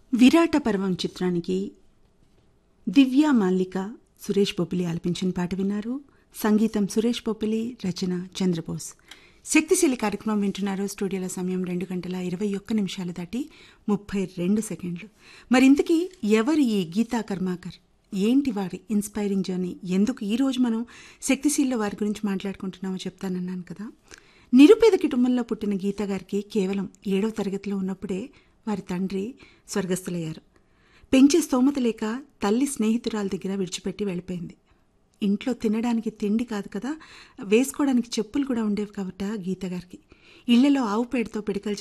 విరాట పర్వం చిత్రానికి దివ్య మాల్లిక సురేష్ బొబ్బిలి ఆలపించిన పాట విన్నారు సంగీతం సురేష్ బొబ్బిలి రచన చంద్రబోస్ శక్తిశీలి కార్యక్రమం వింటున్నారు స్టూడియోల సమయం రెండు గంటల ఇరవై ఒక్క నిమిషాలు దాటి ముప్పై రెండు సెకండ్లు మరి ఇంతకీ ఎవరు ఈ గీతా కర్మాకర్ ఏంటి వారి ఇన్స్పైరింగ్ జర్నీ ఎందుకు ఈరోజు మనం శక్తిశీల్లో వారి గురించి మాట్లాడుకుంటున్నామో చెప్తానన్నాను కదా నిరుపేద కుటుంబంలో పుట్టిన గీత గారికి కేవలం ఏడవ తరగతిలో ఉన్నప్పుడే వారి తండ్రి స్వర్గస్థులయ్యారు పెంచే స్తోమత లేక తల్లి స్నేహితురాల దగ్గర విడిచిపెట్టి వెళ్ళిపోయింది ఇంట్లో తినడానికి తిండి కాదు కదా వేసుకోవడానికి చెప్పులు కూడా ఉండేవి కాబట్టి గీత గారికి ఇళ్లలో ఆవు పేడతో పిడకలు